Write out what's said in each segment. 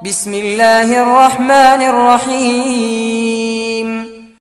بسم الله الرحمن الرحيم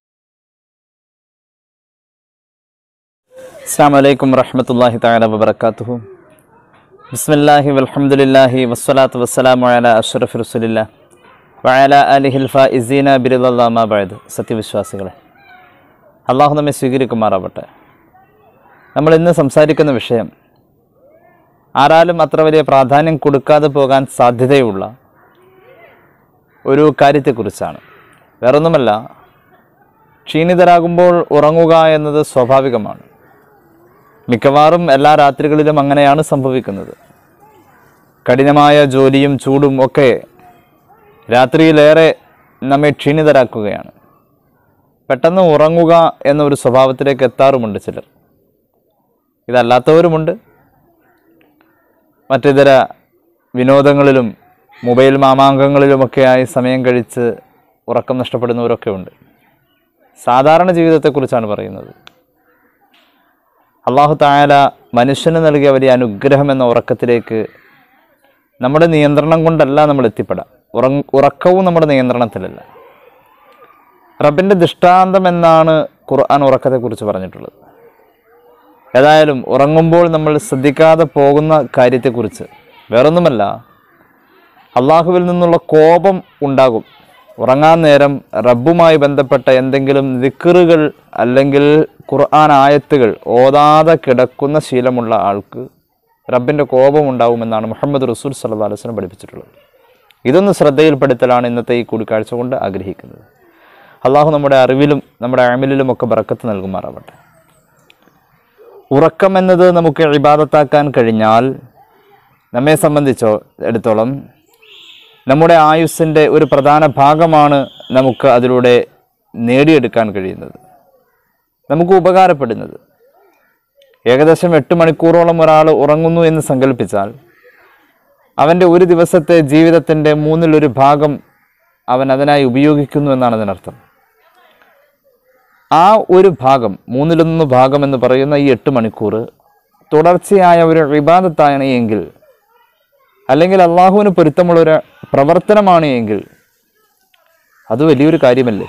അസ്സാം വലൈക്കും വറഹമത്തല്ലാഹി താല വബർക്കാത്തുഹു ബിസ്മില്ലാഹി വൽഹംദുലില്ലാഹി വസ്സലാത്തു വസ്സലാമു അല അഷ്റഫ് റസുലില്ല വഅല അലിഹിൽ ഫൈസീന ബിരുദല്ലാമ ബഅദ് സത്യവിശ്വാസികളെ അള്ളാഹു നമ്മെ സ്വീകരിക്കുമാറാവട്ടെ നമ്മൾ ഇന്ന് സംസാരിക്കുന്ന വിഷയം ആരാലും അത്ര വലിയ പ്രാധാന്യം കൊടുക്കാതെ പോകാൻ സാധ്യതയുള്ള ഒരു കാര്യത്തെക്കുറിച്ചാണ് വേറൊന്നുമല്ല ക്ഷീണിതരാകുമ്പോൾ ഉറങ്ങുക എന്നത് സ്വാഭാവികമാണ് മിക്കവാറും എല്ലാ രാത്രികളിലും അങ്ങനെയാണ് സംഭവിക്കുന്നത് കഠിനമായ ജോലിയും ചൂടും ഒക്കെ രാത്രിയിലേറെ നമ്മെ ക്ഷീണിതരാക്കുകയാണ് പെട്ടെന്ന് ഉറങ്ങുക എന്ന ഒരു സ്വഭാവത്തിലേക്ക് എത്താറുമുണ്ട് ചിലർ ഇതല്ലാത്തവരുമുണ്ട് മറ്റിതര വിനോദങ്ങളിലും മൊബൈൽ മാമാങ്കങ്ങളിലുമൊക്കെയായി സമയം കഴിച്ച് ഉറക്കം നഷ്ടപ്പെടുന്നവരൊക്കെ ഉണ്ട് സാധാരണ ജീവിതത്തെക്കുറിച്ചാണ് പറയുന്നത് അള്ളാഹു തായാല മനുഷ്യന് നൽകിയ വലിയ അനുഗ്രഹം എന്ന ഉറക്കത്തിലേക്ക് നമ്മുടെ നിയന്ത്രണം കൊണ്ടല്ല നമ്മൾ എത്തിപ്പെടാം ഉറങ് ഉറക്കവും നമ്മുടെ നിയന്ത്രണത്തിലല്ല റബ്ബിൻ്റെ ദൃഷ്ടാന്തം എന്നാണ് ഖുർആൻ ഉറക്കത്തെക്കുറിച്ച് പറഞ്ഞിട്ടുള്ളത് ഏതായാലും ഉറങ്ങുമ്പോൾ നമ്മൾ ശ്രദ്ധിക്കാതെ പോകുന്ന കാര്യത്തെക്കുറിച്ച് വേറൊന്നുമല്ല അള്ളാഹുവിൽ നിന്നുള്ള കോപം ഉണ്ടാകും ഉറങ്ങാൻ നേരം റബ്ബുമായി ബന്ധപ്പെട്ട എന്തെങ്കിലും ദിക്കറുകൾ അല്ലെങ്കിൽ ഖുർആൻ ആയത്തുകൾ ഓതാതെ കിടക്കുന്ന ശീലമുള്ള ആൾക്ക് റബ്ബിൻ്റെ കോപം ഉണ്ടാവുമെന്നാണ് മുഹമ്മദ് റസൂൽ സല്ലാ അലുസ്ലം പഠിപ്പിച്ചിട്ടുള്ളത് ഇതൊന്ന് ശ്രദ്ധയിൽപ്പെടുത്തലാണ് ഇന്നത്തെ ഈ കൂടിക്കാഴ്ച കൊണ്ട് ആഗ്രഹിക്കുന്നത് അള്ളാഹു നമ്മുടെ അറിവിലും നമ്മുടെ അമിലിലും ഒക്കെ ബറക്കത്ത് നൽകുമാറാവട്ടെ ഉറക്കം എന്നത് നമുക്ക് ഇബാദത്താക്കാൻ കഴിഞ്ഞാൽ നമ്മെ സംബന്ധിച്ചോ എടുത്തോളം നമ്മുടെ ആയുസ്സിൻ്റെ ഒരു പ്രധാന ഭാഗമാണ് നമുക്ക് അതിലൂടെ നേടിയെടുക്കാൻ കഴിയുന്നത് നമുക്ക് ഉപകാരപ്പെടുന്നത് ഏകദേശം എട്ട് മണിക്കൂറോളം ഒരാൾ ഉറങ്ങുന്നു എന്ന് സങ്കല്പിച്ചാൽ അവൻ്റെ ഒരു ദിവസത്തെ ജീവിതത്തിൻ്റെ മൂന്നിലൊരു ഭാഗം അവൻ അതിനായി ഉപയോഗിക്കുന്നു എന്നാണ് അതിനർത്ഥം ആ ഒരു ഭാഗം മൂന്നിലൊന്ന് ഭാഗം എന്ന് പറയുന്ന ഈ എട്ട് മണിക്കൂർ തുടർച്ചയായ ഒരു വിവാദത്താണ് എങ്കിൽ അല്ലെങ്കിൽ അള്ളാഹുവിന് പൊരുത്തമുള്ള ഒരു പ്രവർത്തനമാണ് എങ്കിൽ അത് വലിയൊരു കാര്യമല്ലേ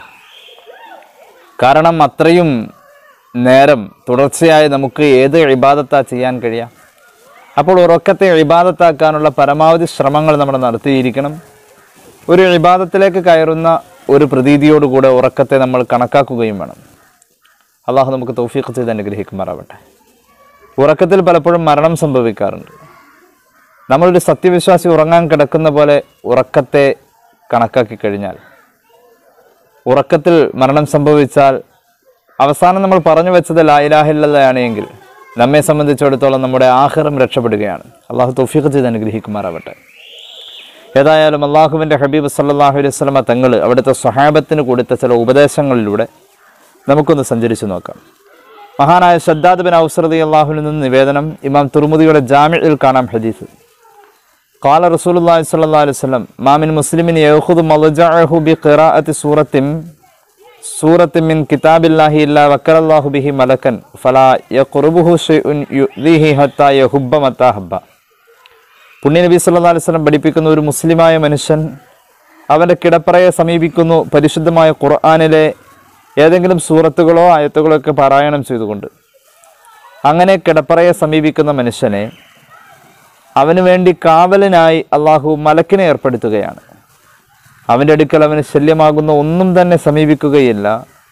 കാരണം അത്രയും നേരം തുടർച്ചയായി നമുക്ക് ഏത് ഇബാദത്താ ചെയ്യാൻ കഴിയാം അപ്പോൾ ഉറക്കത്തെ ഇബാദത്താക്കാനുള്ള പരമാവധി ശ്രമങ്ങൾ നമ്മൾ നടത്തിയിരിക്കണം ഒരു ഇബാദത്തിലേക്ക് കയറുന്ന ഒരു പ്രതീതിയോടുകൂടെ ഉറക്കത്തെ നമ്മൾ കണക്കാക്കുകയും വേണം അള്ളാഹു നമുക്ക് തൗഫീഖ് ചെയ്ത് അനുഗ്രഹിക്കുമാറാവട്ടെ ഉറക്കത്തിൽ പലപ്പോഴും മരണം സംഭവിക്കാറുണ്ട് നമ്മളൊരു സത്യവിശ്വാസി ഉറങ്ങാൻ കിടക്കുന്ന പോലെ ഉറക്കത്തെ കണക്കാക്കി കഴിഞ്ഞാൽ ഉറക്കത്തിൽ മരണം സംഭവിച്ചാൽ അവസാനം നമ്മൾ പറഞ്ഞു വെച്ചത് ലായിലാഹില്ലതാണ് എങ്കിൽ നമ്മെ സംബന്ധിച്ചിടത്തോളം നമ്മുടെ ആഹാരം രക്ഷപ്പെടുകയാണ് അള്ളാഹു തൗഫീഖ് ചെയ്ത് അനുഗ്രഹിക്കുമാറാവട്ടെ ഏതായാലും അള്ളാഹുവിൻ്റെ ഹബീബ് സല്ലാഹു അലൈഹി സ്വലമ തങ്ങൾ അവിടുത്തെ സ്വഹാബത്തിന് കൊടുത്ത ചില ഉപദേശങ്ങളിലൂടെ നമുക്കൊന്ന് സഞ്ചരിച്ചു നോക്കാം മഹാനായ ഷദ്ദാദ് ബിൻ ഔസറദി അള്ളാഹുവിൽ നിന്ന് നിവേദനം ഇമാം തുർമുദിയുടെ ജാമ്യയിൽ കാണാം ഹദീസ് قال رسول الله صلى الله عليه وسلم ما من مسلم يأخذ مضجعه بقراءة سورة سورة من كتاب الله إلا وكر الله به ملكا فلا يقربه شيء يؤذيه حتى يحب متى حب പുണ്യ നബി സല്ലാ അലൈഹി സ്വലം പഠിപ്പിക്കുന്ന ഒരു മുസ്ലിമായ മനുഷ്യൻ അവൻ്റെ കിടപ്പറയെ സമീപിക്കുന്നു പരിശുദ്ധമായ ഖുർആാനിലെ ഏതെങ്കിലും സൂറത്തുകളോ ആയത്തുകളോ ഒക്കെ പാരായണം ചെയ്തുകൊണ്ട് അങ്ങനെ കിടപ്പറയെ സമീപിക്കുന്ന മനുഷ്യനെ അവന് വേണ്ടി കാവലിനായി അള്ളാഹു മലക്കിനെ ഏർപ്പെടുത്തുകയാണ് അവൻ്റെ അടുക്കൽ അവന് ശല്യമാകുന്ന ഒന്നും തന്നെ സമീപിക്കുകയില്ല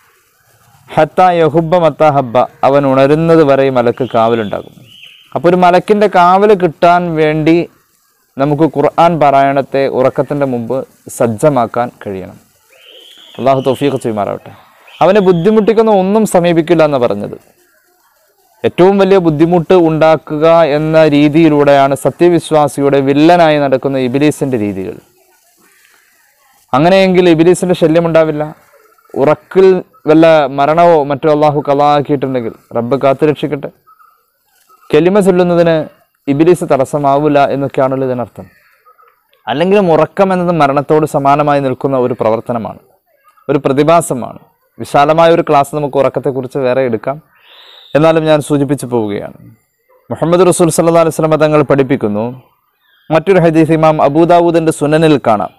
ഹത്ത യഹുബ മത്ത ഹബ്ബ അവൻ ഉണരുന്നത് വരെ ഈ മലക്ക് കാവലുണ്ടാകും അപ്പോൾ ഒരു മലക്കിൻ്റെ കാവൽ കിട്ടാൻ വേണ്ടി നമുക്ക് ഖുർആൻ പാരായണത്തെ ഉറക്കത്തിൻ്റെ മുമ്പ് സജ്ജമാക്കാൻ കഴിയണം അള്ളാഹു തൗഫീഖ് ചെയ്യുമാറാവട്ടെ അവനെ ബുദ്ധിമുട്ടിക്കുന്ന ഒന്നും സമീപിക്കില്ല എന്ന് പറഞ്ഞത് ഏറ്റവും വലിയ ബുദ്ധിമുട്ട് ഉണ്ടാക്കുക എന്ന രീതിയിലൂടെയാണ് സത്യവിശ്വാസിയുടെ വില്ലനായി നടക്കുന്ന ഇബിലീസിൻ്റെ രീതികൾ അങ്ങനെയെങ്കിൽ ഇബിലീസിൻ്റെ ശല്യം ഉണ്ടാവില്ല ഉറക്കിൽ വല്ല മരണമോ മറ്റോ അള്ളാഹു കലാക്കിയിട്ടുണ്ടെങ്കിൽ റബ്ബ് കാത്തു രക്ഷിക്കട്ടെ കെലിമ ചൊല്ലുന്നതിന് ഇബിലീസ് തടസ്സമാവില്ല എന്നൊക്കെയാണല്ലോ ഇതിനർത്ഥം അല്ലെങ്കിലും ഉറക്കം എന്നത് മരണത്തോട് സമാനമായി നിൽക്കുന്ന ഒരു പ്രവർത്തനമാണ് ഒരു പ്രതിഭാസമാണ് വിശാലമായ ഒരു ക്ലാസ് നമുക്ക് ഉറക്കത്തെക്കുറിച്ച് വേറെ എടുക്കാം എന്നാലും ഞാൻ സൂചിപ്പിച്ചു പോവുകയാണ് മുഹമ്മദ് റസൂൽ സല്ലാ അലൈഹി സ്വലമ തങ്ങൾ പഠിപ്പിക്കുന്നു മറ്റൊരു ഹദീസ് ഇമാം അബൂദാവൂദിൻ്റെ സുനനിൽ കാണാം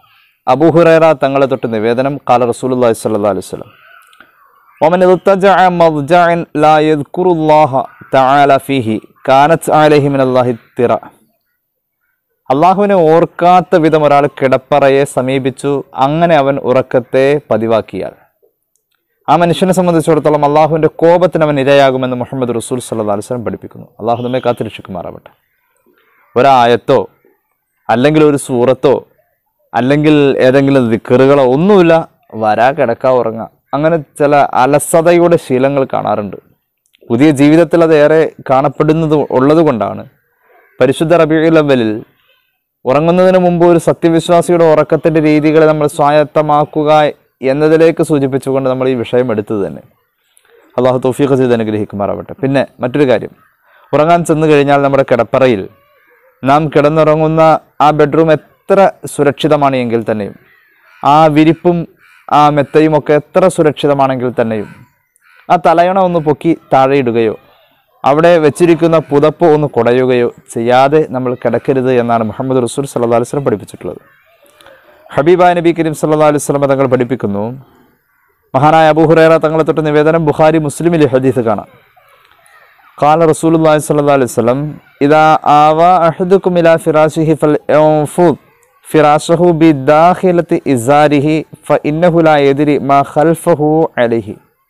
അബൂഹുറൈറ തങ്ങളെ തൊട്ട് നിവേദനം കാല റസൂലുള്ളാഹി സ്വല്ലല്ലാഹു അലൈഹി വസല്ലം ومن اضطجع مضجع لا يذكر الله تعالى فيه كانت عليه من الله الترى അള്ളാഹുവിനെ ഓർക്കാത്ത വിധം ഒരാൾ കിടപ്പറയെ സമീപിച്ചു അങ്ങനെ അവൻ ഉറക്കത്തെ പതിവാക്കിയാൽ ആ മനുഷ്യനെ സംബന്ധിച്ചിടത്തോളം അള്ളാഹുവിൻ്റെ കോപത്തിന് അവൻ ഇരയാകുമെന്ന് മുഹമ്മദ് റസൂൽ സല്ലാ അലുസ്ലം പഠിപ്പിക്കുന്നു അള്ളാഹു നമ്മെ കാത്തിരക്ഷിക്കുമാറാവട്ടെ ഒരായത്തോ അല്ലെങ്കിൽ ഒരു സൂറത്തോ അല്ലെങ്കിൽ ഏതെങ്കിലും ദിക്കറുകളോ ഒന്നുമില്ല വരാ കിടക്കാ ഉറങ്ങാം അങ്ങനെ ചില അലസതയുടെ ശീലങ്ങൾ കാണാറുണ്ട് പുതിയ ജീവിതത്തിൽ അത് ഏറെ കാണപ്പെടുന്നത് ഉള്ളത് കൊണ്ടാണ് പരിശുദ്ധ റബിയുൽ അവലിൽ ഉറങ്ങുന്നതിന് മുമ്പ് ഒരു സത്യവിശ്വാസിയുടെ ഉറക്കത്തിൻ്റെ രീതികളെ നമ്മൾ സ്വായത്തമാക്കുക എന്നതിലേക്ക് സൂചിപ്പിച്ചുകൊണ്ട് നമ്മൾ ഈ വിഷയം എടുത്തത് തന്നെ അള്ളാഹു തൗഫീഖ് ചെയ്ത് അനുഗ്രഹിക്കുമാറാവട്ടെ പിന്നെ മറ്റൊരു കാര്യം ഉറങ്ങാൻ ചെന്ന് കഴിഞ്ഞാൽ നമ്മുടെ കിടപ്പറയിൽ നാം കിടന്നുറങ്ങുന്ന ആ ബെഡ്റൂം എത്ര സുരക്ഷിതമാണ് എങ്കിൽ തന്നെയും ആ വിരിപ്പും ആ മെത്തയും ഒക്കെ എത്ര സുരക്ഷിതമാണെങ്കിൽ തന്നെയും ആ തലയണ ഒന്ന് പൊക്കി താഴെ ഇടുകയോ അവിടെ വെച്ചിരിക്കുന്ന പുതപ്പ് ഒന്ന് കുടയുകയോ ചെയ്യാതെ നമ്മൾ കിടക്കരുത് എന്നാണ് മുഹമ്മദ് റസൂൽ സല്ലാ അലുസ്ലം പഠിപ്പിച്ചിട്ടുള്ളത് ഹബീബ നബി കരീം സല്ലാ അലുസ്ലം തങ്ങൾ പഠിപ്പിക്കുന്നു മഹാനായ അബൂഹുറേറ തങ്ങളെ തൊട്ട് നിവേദനം ബുഖാരി മുസ്ലിമിലെ ഹദീസ് കാണാം قال رسول الله صلى الله عليه وسلم إذا آوى أحدكم إلى فراشه فلينفض فراشه بداخلة إزاره فإنه لا يدري ما خلفه عليه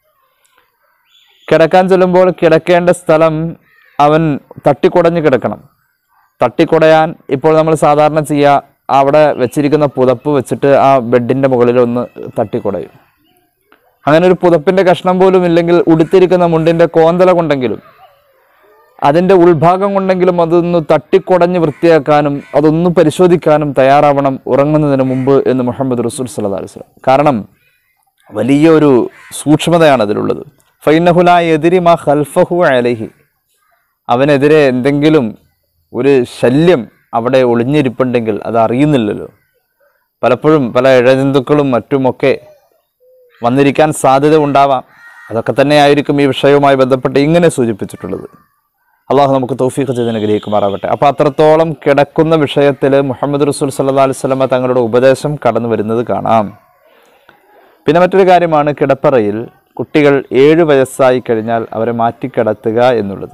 കിടക്കാൻ ചെല്ലുമ്പോൾ കിടക്കേണ്ട സ്ഥലം അവൻ തട്ടിക്കുടഞ്ഞ് കിടക്കണം തട്ടിക്കുടയാൻ ഇപ്പോൾ നമ്മൾ സാധാരണ ചെയ്യുക അവിടെ വെച്ചിരിക്കുന്ന പുതപ്പ് വെച്ചിട്ട് ആ ബെഡിൻ്റെ മുകളിൽ ഒന്ന് തട്ടിക്കുടയും അങ്ങനെ ഒരു പുതപ്പിൻ്റെ കഷ്ണം പോലും ഇല്ലെങ്കിൽ ഉടുത്തിരിക്കുന്ന മുണ്ടിൻ്റെ കോന്തല കൊണ്ടെങ്കിലും അതിൻ്റെ ഉൾഭാഗം കൊണ്ടെങ്കിലും അതൊന്ന് തട്ടിക്കുടഞ്ഞ് വൃത്തിയാക്കാനും അതൊന്ന് പരിശോധിക്കാനും തയ്യാറാവണം ഉറങ്ങുന്നതിന് മുമ്പ് എന്ന് മുഹമ്മദ് റസൂൽ സല്ലാ അലുസ്ലാം കാരണം വലിയൊരു സൂക്ഷ്മതയാണ് അതിലുള്ളത് ഫൈനഹുല എതിരി മാ ഖൽഫഹു അലഹി അവനെതിരെ എന്തെങ്കിലും ഒരു ശല്യം അവിടെ ഒളിഞ്ഞിരിപ്പുണ്ടെങ്കിൽ അത് അറിയുന്നില്ലല്ലോ പലപ്പോഴും പല ഇഴജന്തുക്കളും മറ്റുമൊക്കെ വന്നിരിക്കാൻ സാധ്യത ഉണ്ടാവാം അതൊക്കെ തന്നെയായിരിക്കും ഈ വിഷയവുമായി ബന്ധപ്പെട്ട് ഇങ്ങനെ സൂചിപ്പിച്ചിട്ടുള്ളത് അള്ളാഹു നമുക്ക് തൗഫീഖ് ചെയ്ത് അനുഗ്രഹിക്കുമാറാവട്ടെ അപ്പോൾ അത്രത്തോളം കിടക്കുന്ന വിഷയത്തിൽ മുഹമ്മദ് റസൂൽ സല്ലാ അലുസല്ലമ തങ്ങളുടെ ഉപദേശം കടന്നു വരുന്നത് കാണാം പിന്നെ മറ്റൊരു കാര്യമാണ് കിടപ്പറയിൽ കുട്ടികൾ ഏഴ് വയസ്സായി കഴിഞ്ഞാൽ അവരെ മാറ്റിക്കിടത്തുക എന്നുള്ളത്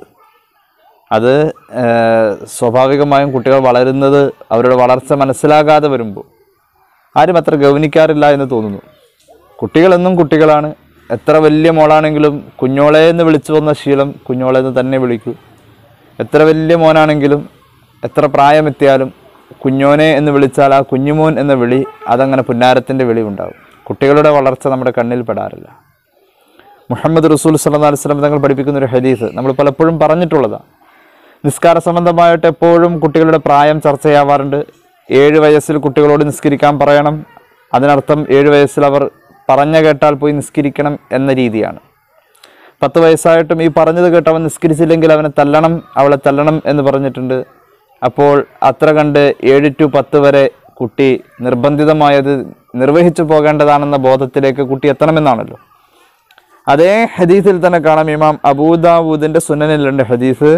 അത് ഏഹ്, സ്വാഭാവികമായും കുട്ടികൾ വളരുന്നത് അവരുടെ വളർച്ച മനസ്സിലാകാതെ വരുമ്പോൾ ആരും അത്ര ഗൗനിക്കാറില്ല എന്ന് തോന്നുന്നു കുട്ടികളെന്നും കുട്ടികളാണ് എത്ര വലിയ മോളാണെങ്കിലും കുഞ്ഞോളെ എന്ന് വിളിച്ചു വന്ന ശീലം കുഞ്ഞോളെ എന്ന് തന്നെ വിളിക്കൂ എത്ര വലിയ മോനാണെങ്കിലും എത്ര പ്രായമെത്തിയാലും കുഞ്ഞോനെ എന്ന് വിളിച്ചാൽ ആ കുഞ്ഞുമോൻ എന്ന വിളി അതങ്ങനെ പുന്നാരത്തിൻ്റെ വിളി ഉണ്ടാകും കുട്ടികളുടെ വളർച്ച നമ്മുടെ കണ്ണിൽ പെടാറില്ല മുഹമ്മദ് റസൂൽ സല്ലാ അലുസ്ലം തങ്ങൾ പഠിപ്പിക്കുന്ന ഒരു ഹദീസ് നമ്മൾ പലപ്പോഴും പറഞ്ഞിട്ടുള്ളതാണ് നിസ്കാര സംബന്ധമായിട്ട് എപ്പോഴും കുട്ടികളുടെ പ്രായം ചർച്ചയാവാറുണ്ട് ഏഴ് വയസ്സിൽ കുട്ടികളോട് നിസ്കരിക്കാൻ പറയണം അതിനർത്ഥം ഏഴ് വയസ്സിൽ അവർ പറഞ്ഞ കേട്ടാൽ പോയി നിസ്കരിക്കണം എന്ന രീതിയാണ് പത്ത് വയസ്സായിട്ടും ഈ പറഞ്ഞത് കേട്ട് അവൻ നിസ്കരിച്ചില്ലെങ്കിൽ അവനെ തല്ലണം അവളെ തല്ലണം എന്ന് പറഞ്ഞിട്ടുണ്ട് അപ്പോൾ അത്ര കണ്ട് ഏഴ് ടു പത്ത് വരെ കുട്ടി നിർബന്ധിതമായത് നിർവഹിച്ചു പോകേണ്ടതാണെന്ന ബോധത്തിലേക്ക് കുട്ടി എത്തണമെന്നാണല്ലോ അതേ ഹദീസിൽ തന്നെ കാണാം ഇമാം അബൂദാവൂദിന്റെ സുനനിലുണ്ട് ഹദീസ്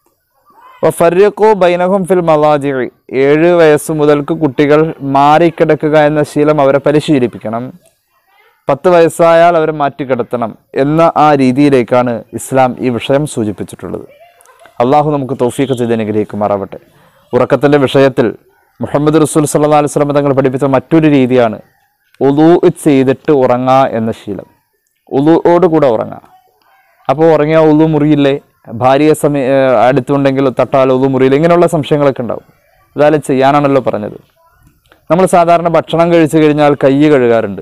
ഫര്യക്കോ ബൈനഹും ഫിൽ മലാജി ഏഴ് വയസ്സ് മുതൽക്ക് കുട്ടികൾ മാറിക്കിടക്കുക എന്ന ശീലം അവരെ പരിശീലിപ്പിക്കണം പത്ത് വയസ്സായാൽ അവരെ മാറ്റിക്കിടത്തണം എന്ന ആ രീതിയിലേക്കാണ് ഇസ്ലാം ഈ വിഷയം സൂചിപ്പിച്ചിട്ടുള്ളത് അള്ളാഹു നമുക്ക് തൗഫീഖ് ചെയ്ത് അനുഗ്രഹിക്കുമാറാവട്ടെ ഉറക്കത്തിൻ്റെ വിഷയത്തിൽ മുഹമ്മദ് റസൂൽ സല്ലാ അലൈഹി സ്വലം തങ്ങൾ പഠിപ്പിച്ച മറ്റൊരു രീതിയാണ് ഉലു ചെയ്തിട്ട് ഉറങ്ങുക എന്ന ശീലം ഉലുവോട് കൂടെ ഉറങ്ങുക അപ്പോൾ ഉറങ്ങിയ ഉളു മുറിയില്ലേ ഭാര്യയെ സമയ ഏഹ് അടുത്തുണ്ടെങ്കിൽ തട്ടാൽ ഉളു മുറിയില്ല ഇങ്ങനെയുള്ള സംശയങ്ങളൊക്കെ ഉണ്ടാവും ഇതായാലും ചെയ്യാനാണല്ലോ പറഞ്ഞത് നമ്മൾ സാധാരണ ഭക്ഷണം കഴിച്ചു കഴിഞ്ഞാൽ കൈ കഴുകാറുണ്ട്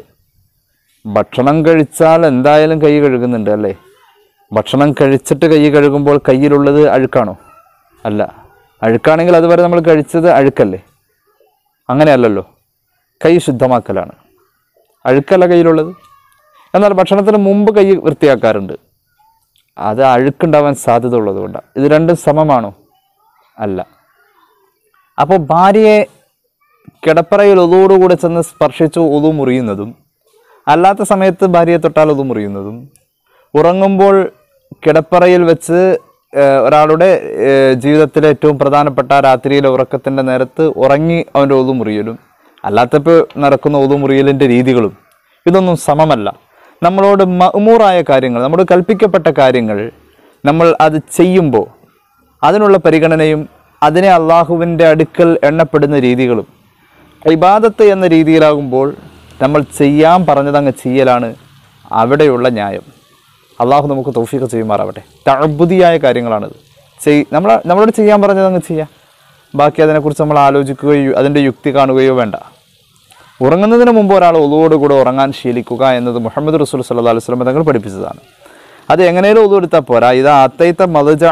ഭക്ഷണം കഴിച്ചാൽ എന്തായാലും കൈ കഴുകുന്നുണ്ട് അല്ലേ ഭക്ഷണം കഴിച്ചിട്ട് കൈ കഴുകുമ്പോൾ കയ്യിലുള്ളത് അഴുക്കാണോ അല്ല അഴുക്കാണെങ്കിൽ അതുവരെ നമ്മൾ കഴിച്ചത് അഴുക്കല്ലേ അങ്ങനെയല്ലല്ലോ കൈ ശുദ്ധമാക്കലാണ് അഴുക്കല്ല കയ്യിലുള്ളത് എന്നാൽ ഭക്ഷണത്തിന് മുമ്പ് കൈ വൃത്തിയാക്കാറുണ്ട് അത് അഴുക്കുണ്ടാവാൻ സാധ്യത ഉള്ളത് കൊണ്ടാണ് ഇത് രണ്ടും സമമാണോ അല്ല അപ്പോൾ ഭാര്യയെ കിടപ്പറയിൽ ഒതുവോടുകൂടെ ചെന്ന് സ്പർശിച്ചു ഒതു മുറിയുന്നതും അല്ലാത്ത സമയത്ത് ഭാര്യയെ തൊട്ടാൽ ഒതു മുറിയുന്നതും ഉറങ്ങുമ്പോൾ കിടപ്പറയിൽ വെച്ച് ഏഹ്, ഒരാളുടെ ഏഹ്, ജീവിതത്തിലെ ഏറ്റവും പ്രധാനപ്പെട്ട രാത്രിയിലെ ഉറക്കത്തിൻ്റെ നേരത്ത് ഉറങ്ങി അവൻ്റെ ഒതു മുറിയലും അല്ലാത്തപ്പോൾ നടക്കുന്ന ഒതുമുറിയലിൻ്റെ രീതികളും ഇതൊന്നും സമമല്ല നമ്മളോട് മഅ്മൂറായ കാര്യങ്ങൾ നമ്മോട് കൽപ്പിക്കപ്പെട്ട കാര്യങ്ങൾ നമ്മൾ അത് ചെയ്യുമ്പോൾ അതിനുള്ള പരിഗണനയും അതിനെ അള്ളാഹുവിൻ്റെ അടുക്കൽ എണ്ണപ്പെടുന്ന രീതികളും ഇബാദത്ത് എന്ന രീതിയിലാകുമ്പോൾ നമ്മൾ ചെയ്യാൻ പറഞ്ഞത് അങ്ങ് ചെയ്യലാണ് അവിടെയുള്ള ന്യായം അള്ളാഹു നമുക്ക് തൗഫീഖ് ചെയ്യുമാറാവട്ടെ തഅബുദിയായ കാര്യങ്ങളാണിത് ചെയ് നമ്മൾ നമ്മളോട് ചെയ്യാൻ പറഞ്ഞത് അങ്ങ് ചെയ്യാം ബാക്കി അതിനെക്കുറിച്ച് നമ്മൾ ആലോചിക്കുകയോ അതിൻ്റെ യുക്തി കാണുകയോ വേണ്ട ഉറങ്ങുന്നതിന് മുമ്പ് ഒരാൾ ഒതുവോട് കൂടെ ഉറങ്ങാൻ ശീലിക്കുക എന്നത് മുഹമ്മദ് റസൂൽ സല്ലാ അലൈഹി സ്വലം തങ്ങൾ പഠിപ്പിച്ചതാണ് അത് എങ്ങനെയും ഒതു എടുത്താൽ പോരാ ഇത് അത്തൈത്ത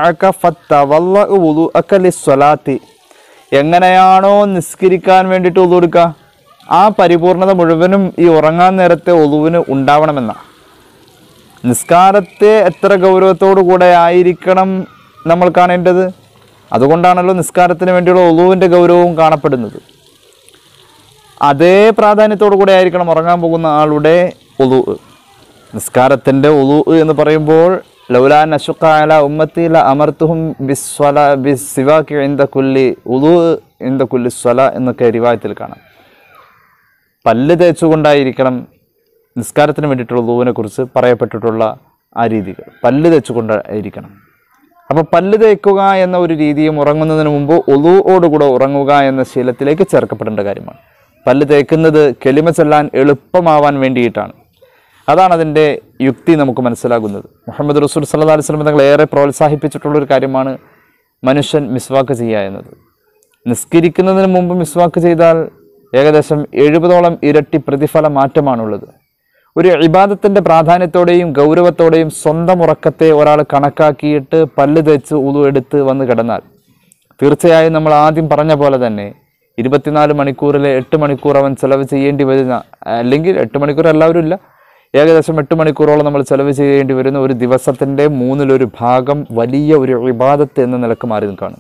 മതജാത്തി എങ്ങനെയാണോ നിസ്കരിക്കാൻ വേണ്ടിയിട്ട് ഒതു എടുക്കുക ആ പരിപൂർണത മുഴുവനും ഈ ഉറങ്ങാൻ നേരത്തെ ഒതുവിന് ഉണ്ടാവണമെന്ന നിസ്കാരത്തെ എത്ര ഗൗരവത്തോടു കൂടെ ആയിരിക്കണം നമ്മൾ കാണേണ്ടത് അതുകൊണ്ടാണല്ലോ നിസ്കാരത്തിന് വേണ്ടിയുള്ള ഒതുവിൻ്റെ ഗൗരവവും കാണപ്പെടുന്നത് അതേ പ്രാധാന്യത്തോടു കൂടെ ആയിരിക്കണം ഉറങ്ങാൻ പോകുന്ന ആളുടെ ഒതു നിസ്കാരത്തിൻ്റെ ഒതു എന്ന് പറയുമ്പോൾ ലൗലാ നഷുക്കാല ഉമ്മത്തില അമർത്തുഹും ബിസ്വല ബിസിവാക്കി ഇന്ത കുല്ലി ഉദു ഇന്ത കുല്ലി സ്വല എന്നൊക്കെ റിവായത്തിൽ കാണാം പല്ല് തേച്ചുകൊണ്ടായിരിക്കണം നിസ്കാരത്തിന് വേണ്ടിയിട്ടുള്ള ഉദുവിനെ കുറിച്ച് പറയപ്പെട്ടിട്ടുള്ള ആ രീതികൾ പല്ല് തേച്ചുകൊണ്ടായിരിക്കണം അപ്പോൾ പല്ല് തേക്കുക എന്ന ഒരു രീതിയും ഉറങ്ങുന്നതിന് മുമ്പ് ഒലുവോടുകൂടെ ഉറങ്ങുക എന്ന ശീലത്തിലേക്ക് ചേർക്കപ്പെടേണ്ട കാര്യമാണ് പല്ല് തേക്കുന്നത് കെളിമ ചെല്ലാൻ എളുപ്പമാവാൻ വേണ്ടിയിട്ടാണ് അതാണ് അതിൻ്റെ യുക്തി നമുക്ക് മനസ്സിലാകുന്നത് മുഹമ്മദ് റസൂൽ സല്ലാ അലൈഹി സ്വലം തങ്ങൾ ഏറെ പ്രോത്സാഹിപ്പിച്ചിട്ടുള്ളൊരു കാര്യമാണ് മനുഷ്യൻ മിസ്വാക്ക് ചെയ്യുക എന്നത് നിസ്കരിക്കുന്നതിന് മുമ്പ് മിസ്വാക്ക് ചെയ്താൽ ഏകദേശം എഴുപതോളം ഇരട്ടി പ്രതിഫല മാറ്റമാണുള്ളത് ഒരു ഇബാദത്തിൻ്റെ പ്രാധാന്യത്തോടെയും ഗൗരവത്തോടെയും സ്വന്തം ഉറക്കത്തെ ഒരാൾ കണക്കാക്കിയിട്ട് പല്ല് തേച്ച് ഉളു എടുത്ത് വന്ന് കിടന്നാൽ തീർച്ചയായും നമ്മൾ ആദ്യം പറഞ്ഞ പോലെ തന്നെ ഇരുപത്തിനാല് മണിക്കൂറിലെ എട്ട് മണിക്കൂർ അവൻ ചെലവ് ചെയ്യേണ്ടി വരുന്ന അല്ലെങ്കിൽ എട്ട് മണിക്കൂർ എല്ലാവരും ഇല്ല ഏകദേശം എട്ട് മണിക്കൂറോളം നമ്മൾ ചെലവ് ചെയ്യേണ്ടി വരുന്ന ഒരു ദിവസത്തിൻ്റെ മൂന്നിലൊരു ഭാഗം വലിയ ഒരു ഇബാദത്ത് എന്ന നിലക്ക് മാറി നിൽക്കുകയാണ്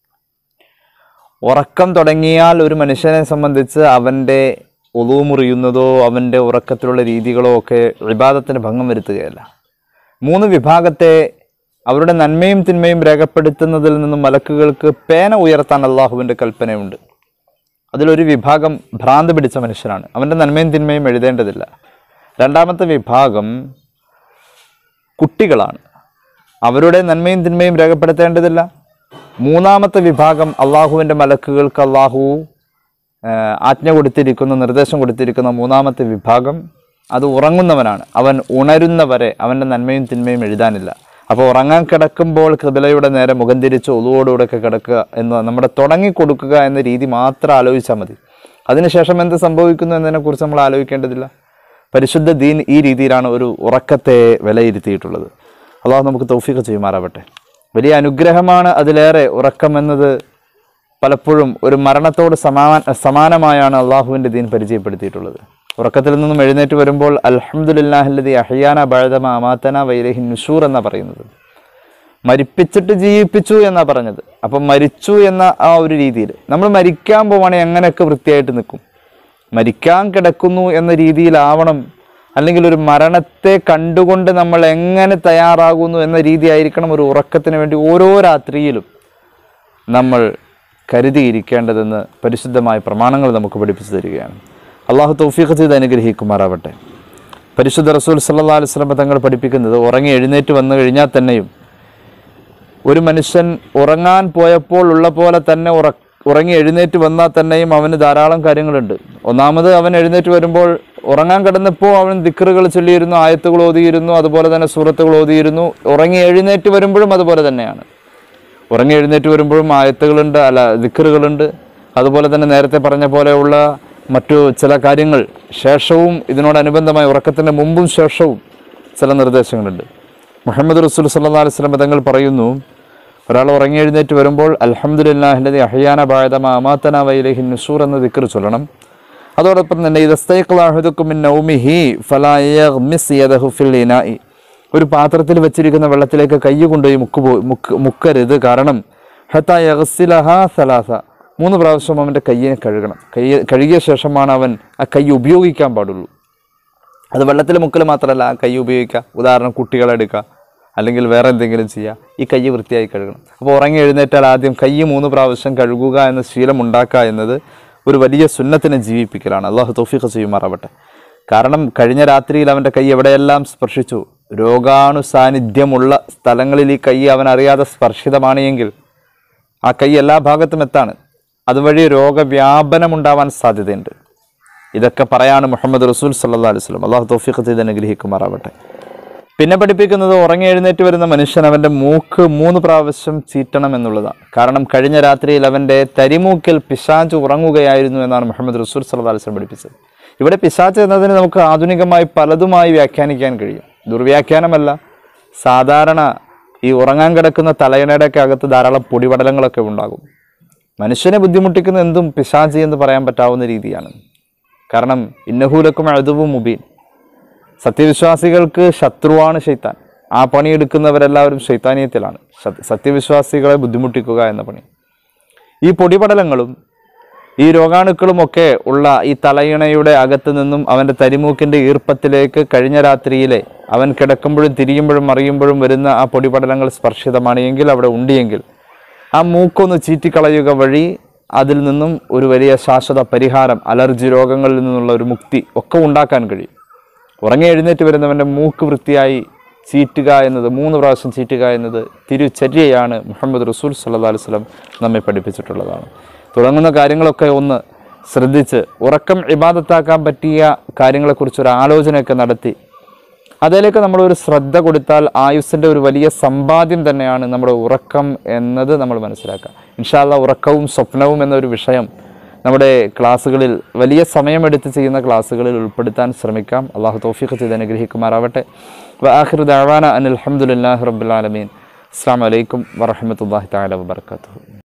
ഉറക്കം തുടങ്ങിയാൽ ഒരു മനുഷ്യനെ സംബന്ധിച്ച് അവൻ്റെ ഒളിവ് മുറിയുന്നതോ അവൻ്റെ ഉറക്കത്തിലുള്ള രീതികളോ ഒക്കെ ഇബാദത്തിന് ഭംഗം വരുത്തുകയല്ല മൂന്ന് വിഭാഗത്തെ അവരുടെ നന്മയും തിന്മയും രേഖപ്പെടുത്തുന്നതിൽ നിന്നും മലക്കുകൾക്ക് പേന ഉയർത്താൻ അള്ളാഹുവിൻ്റെ കൽപ്പനയുണ്ട് അതിലൊരു വിഭാഗം ഭ്രാന്ത് പിടിച്ച മനുഷ്യനാണ് അവൻ്റെ നന്മയും തിന്മയും എഴുതേണ്ടതില്ല രണ്ടാമത്തെ വിഭാഗം കുട്ടികളാണ് അവരുടെ നന്മയും തിന്മയും രേഖപ്പെടുത്തേണ്ടതില്ല മൂന്നാമത്തെ വിഭാഗം അള്ളാഹുവിൻ്റെ മലക്കുകൾക്ക് അള്ളാഹു ആ, ആജ്ഞ കൊടുത്തിരിക്കുന്ന നിർദ്ദേശം കൊടുത്തിരിക്കുന്ന മൂന്നാമത്തെ വിഭാഗം അത് ഉറങ്ങുന്നവനാണ് അവൻ ഉണരുന്നവരെ അവൻ്റെ നന്മയും തിന്മയും എഴുതാനില്ല അപ്പോൾ ഉറങ്ങാൻ കിടക്കുമ്പോൾ കൃതലയുടെ നേരെ മുഖം തിരിച്ച് ഒതുവോടുകൂടെയൊക്കെ കിടക്കുക എന്ന് നമ്മുടെ തുടങ്ങി കൊടുക്കുക എന്ന രീതി മാത്രം ആലോചിച്ചാൽ മതി അതിനുശേഷം എന്ത് സംഭവിക്കുന്നു എന്നതിനെക്കുറിച്ച് നമ്മൾ ആലോചിക്കേണ്ടതില്ല പരിശുദ്ധ ദീൻ ഈ രീതിയിലാണ് ഒരു ഉറക്കത്തെ വിലയിരുത്തിയിട്ടുള്ളത് അള്ളാഹു നമുക്ക് തൗഫീഖ് ചെയ്യുമാറാവട്ടെ വലിയ അനുഗ്രഹമാണ് അതിലേറെ ഉറക്കം എന്നത് പലപ്പോഴും ഒരു മരണത്തോട് സമാന സമാനമായാണ് അള്ളാഹുവിൻ്റെ ദീൻ പരിചയപ്പെടുത്തിയിട്ടുള്ളത് ഉറക്കത്തിൽ നിന്നും എഴുന്നേറ്റ് വരുമ്പോൾ അൽഹംദുലില്ലാഹില്ലതി അഹിയാന ബഴതമ അമാത്തന വൈലഹി നുഷൂർ എന്നാ പറയുന്നത് മരിപ്പിച്ചിട്ട് ജീവിപ്പിച്ചു എന്നാ പറഞ്ഞത് അപ്പം മരിച്ചു എന്ന ആ ഒരു രീതിയിൽ നമ്മൾ മരിക്കാൻ പോവാണെങ്കിൽ എങ്ങനെയൊക്കെ വൃത്തിയായിട്ട് നിൽക്കും മരിക്കാൻ കിടക്കുന്നു എന്ന രീതിയിലാവണം അല്ലെങ്കിൽ ഒരു മരണത്തെ കണ്ടുകൊണ്ട് നമ്മൾ എങ്ങനെ തയ്യാറാകുന്നു എന്ന രീതിയായിരിക്കണം ഒരു ഉറക്കത്തിന് വേണ്ടി ഓരോ രാത്രിയിലും നമ്മൾ കരുതിയിരിക്കേണ്ടതെന്ന് പരിശുദ്ധമായ പ്രമാണങ്ങൾ നമുക്ക് പഠിപ്പിച്ചു തരികയാണ് അള്ളാഹു തൗഫീഖ് ചെയ്ത് അനുഗ്രഹിക്കുമാറാവട്ടെ പരിശുദ്ധ റസൂൽ സല്ലാ അലൈഹി സ്വലമ തങ്ങൾ പഠിപ്പിക്കുന്നത് ഉറങ്ങി എഴുന്നേറ്റ് വന്നു കഴിഞ്ഞാൽ തന്നെയും ഒരു മനുഷ്യൻ ഉറങ്ങാൻ പോയപ്പോൾ ഉള്ള പോലെ തന്നെ ഉറ ഉറങ്ങി എഴുന്നേറ്റ് വന്നാൽ തന്നെയും അവന് ധാരാളം കാര്യങ്ങളുണ്ട് ഒന്നാമത് അവൻ എഴുന്നേറ്റ് വരുമ്പോൾ ഉറങ്ങാൻ കിടന്നപ്പോൾ അവൻ ദിക്കറുകൾ ചൊല്ലിയിരുന്നു ആയത്തുകൾ ഓതിയിരുന്നു അതുപോലെ തന്നെ സൂറത്തുകൾ ഓതിയിരുന്നു ഉറങ്ങി എഴുന്നേറ്റ് വരുമ്പോഴും അതുപോലെ തന്നെയാണ് ഉറങ്ങി എഴുന്നേറ്റ് വരുമ്പോഴും ആയത്തുകളുണ്ട് അല്ല ദിക്കറുകളുണ്ട് അതുപോലെ തന്നെ നേരത്തെ പറഞ്ഞ പോലെയുള്ള മറ്റു ചില കാര്യങ്ങൾ ശേഷവും ഇതിനോടനുബന്ധമായ ഉറക്കത്തിൻ്റെ മുമ്പും ശേഷവും ചില നിർദ്ദേശങ്ങളുണ്ട് മുഹമ്മദ് റസൂൽ സല്ലാ അലൈഹി സ്വലം തങ്ങൾ പറയുന്നു ഒരാൾ ഉറങ്ങി എഴുന്നേറ്റ് വരുമ്പോൾ അൽഹംദുലില്ലാഹില്ലതി അഹ്യാന ബായതമ അമാത്തന വൈലഹി നുസൂർ എന്ന ദിക്കർ ചൊല്ലണം അതോടൊപ്പം തന്നെ ഇതസ്തൈഖ്ലാഹുദുക്കും നൗമിഹി ഫലായഗ്മിസ് യദഹു ഫിൽ ഇനാഇ ഒരു പാത്രത്തിൽ വെച്ചിരിക്കുന്ന വെള്ളത്തിലേക്ക് കൈ കൊണ്ടുപോയി മുക്ക് പോ മുക്ക് മുക്കരുത് കാരണം ഹത്ത യഗ്സിലഹ സലാസ മൂന്ന് പ്രാവശ്യം അവൻ്റെ കയ്യിനെ കഴുകണം കൈ കഴുകിയ ശേഷമാണ് അവൻ ആ കൈ ഉപയോഗിക്കാൻ പാടുള്ളൂ അത് വെള്ളത്തിൽ മുക്കൽ മാത്രമല്ല ആ കൈ ഉപയോഗിക്കുക ഉദാഹരണം കുട്ടികളെടുക്കുക അല്ലെങ്കിൽ വേറെ എന്തെങ്കിലും ചെയ്യുക ഈ കൈ വൃത്തിയായി കഴുകണം അപ്പോൾ ഉറങ്ങി എഴുന്നേറ്റാൽ ആദ്യം കൈ മൂന്ന് പ്രാവശ്യം കഴുകുക എന്ന ശീലം ഉണ്ടാക്കുക എന്നത് ഒരു വലിയ സുന്നത്തിനെ ജീവിപ്പിക്കലാണ് അള്ളാഹു തൗഫീഖ് ചെയ്യുമാറാവട്ടെ കാരണം കഴിഞ്ഞ രാത്രിയിൽ അവൻ്റെ കൈ എവിടെയെല്ലാം സ്പർശിച്ചു രോഗാണു സാന്നിധ്യമുള്ള സ്ഥലങ്ങളിൽ ഈ കൈ അവൻ അറിയാതെ സ്പർശിതമാണ് എങ്കിൽ ആ കൈ എല്ലാ ഭാഗത്തും എത്താണ് അതുവഴി രോഗവ്യാപനം ഉണ്ടാവാൻ സാധ്യതയുണ്ട് ഇതൊക്കെ പറയാണ് മുഹമ്മദ് റസൂൽ സല്ലാ അലൈഹി സ്വലം അള്ളാഹു തൗഫീഖ് ചെയ്ത് അനുഗ്രഹിക്കുമാറാവട്ടെ പിന്നെ പഠിപ്പിക്കുന്നത് ഉറങ്ങി എഴുന്നേറ്റ് വരുന്ന മനുഷ്യൻ അവൻ്റെ മൂക്ക് മൂന്ന് പ്രാവശ്യം ചീറ്റണം എന്നുള്ളതാണ് കാരണം കഴിഞ്ഞ രാത്രിയിൽ അവൻ്റെ തരിമൂക്കിൽ പിശാച്ച് ഉറങ്ങുകയായിരുന്നു എന്നാണ് മുഹമ്മദ് റസൂൽ സല്ലാ അലൈഹി സ്വലം പഠിപ്പിച്ചത് ഇവിടെ പിശാച്ച് എന്നതിന് നമുക്ക് ആധുനികമായി പലതുമായി വ്യാഖ്യാനിക്കാൻ കഴിയും ദുർവ്യാഖ്യാനമല്ല സാധാരണ ഈ ഉറങ്ങാൻ കിടക്കുന്ന തലയിണയുടെയൊക്കെ അകത്ത് ധാരാളം പൊടിപടലങ്ങളൊക്കെ ഉണ്ടാകും മനുഷ്യനെ ബുദ്ധിമുട്ടിക്കുന്ന എന്തും പിശാചി എന്ന് പറയാൻ പറ്റാവുന്ന രീതിയാണ് കാരണം ഇന്നഹൂലക്കും അഴുതുവും മുബീൻ സത്യവിശ്വാസികൾക്ക് ശത്രുവാണ് ഷെയ്ത്താൻ ആ പണിയെടുക്കുന്നവരെല്ലാവരും ശൈത്താനീയത്തിലാണ് സത്യ- സത്യവിശ്വാസികളെ ബുദ്ധിമുട്ടിക്കുക എന്ന പണി ഈ പൊടിപടലങ്ങളും ഈ രോഗാണുക്കളും ഒക്കെ ഉള്ള ഈ തലയിണയുടെ അകത്ത് നിന്നും അവൻ്റെ തരിമൂക്കിൻ്റെ ഈർപ്പത്തിലേക്ക് കഴിഞ്ഞ രാത്രിയിലെ അവൻ കിടക്കുമ്പോഴും തിരിയുമ്പോഴും മറിയുമ്പോഴും വരുന്ന ആ പൊടിപടലങ്ങൾ സ്പർശിതമാണ് എങ്കിൽ അവിടെ ഉണ്ടിയെങ്കിൽ ആ മൂക്കൊന്ന് ചീറ്റിക്കളയുക വഴി അതിൽ നിന്നും ഒരു വലിയ ശാശ്വത പരിഹാരം അലർജി രോഗങ്ങളിൽ നിന്നുള്ള ഒരു മുക്തി ഒക്കെ ഉണ്ടാക്കാൻ കഴിയും ഉറങ്ങി എഴുന്നേറ്റ് വരുന്നവൻ്റെ മൂക്ക് വൃത്തിയായി ചീറ്റുക എന്നത് മൂന്ന് പ്രാവശ്യം ചീറ്റുക എന്നത് തിരുചര്യയാണ് മുഹമ്മദ് റസൂൽ സല്ലാ അലൈഹി സ്വലം നമ്മെ പഠിപ്പിച്ചിട്ടുള്ളതാണ് തുടങ്ങുന്ന കാര്യങ്ങളൊക്കെ ഒന്ന് ശ്രദ്ധിച്ച് ഉറക്കം ഇബാദത്താക്കാൻ പറ്റിയ കാര്യങ്ങളെക്കുറിച്ച് ഒരു ആലോചനയൊക്കെ നടത്തി അതിലേക്ക് നമ്മളൊരു ശ്രദ്ധ കൊടുത്താൽ ആയുസ്സിൻ്റെ ഒരു വലിയ സമ്പാദ്യം തന്നെയാണ് നമ്മുടെ ഉറക്കം എന്നത് നമ്മൾ മനസ്സിലാക്കുക ഇൻഷാല്ല ഉറക്കവും സ്വപ്നവും എന്നൊരു വിഷയം നമ്മുടെ ക്ലാസ്സുകളിൽ വലിയ സമയമെടുത്ത് ചെയ്യുന്ന ക്ലാസ്സുകളിൽ ഉൾപ്പെടുത്താൻ ശ്രമിക്കാം അള്ളാഹു തൗഫീഖ് ചെയ്ത് അനുഗ്രഹിക്കുമാറാവട്ടെ വആഖിറു ദഅവാന അനിൽ ഹംദുലില്ലാഹി റബ്ബിൽ ആലമീൻ അസ്സാം വലൈക്കും വറഹമത്തല്ലാഹി തആല വബറകാതുഹു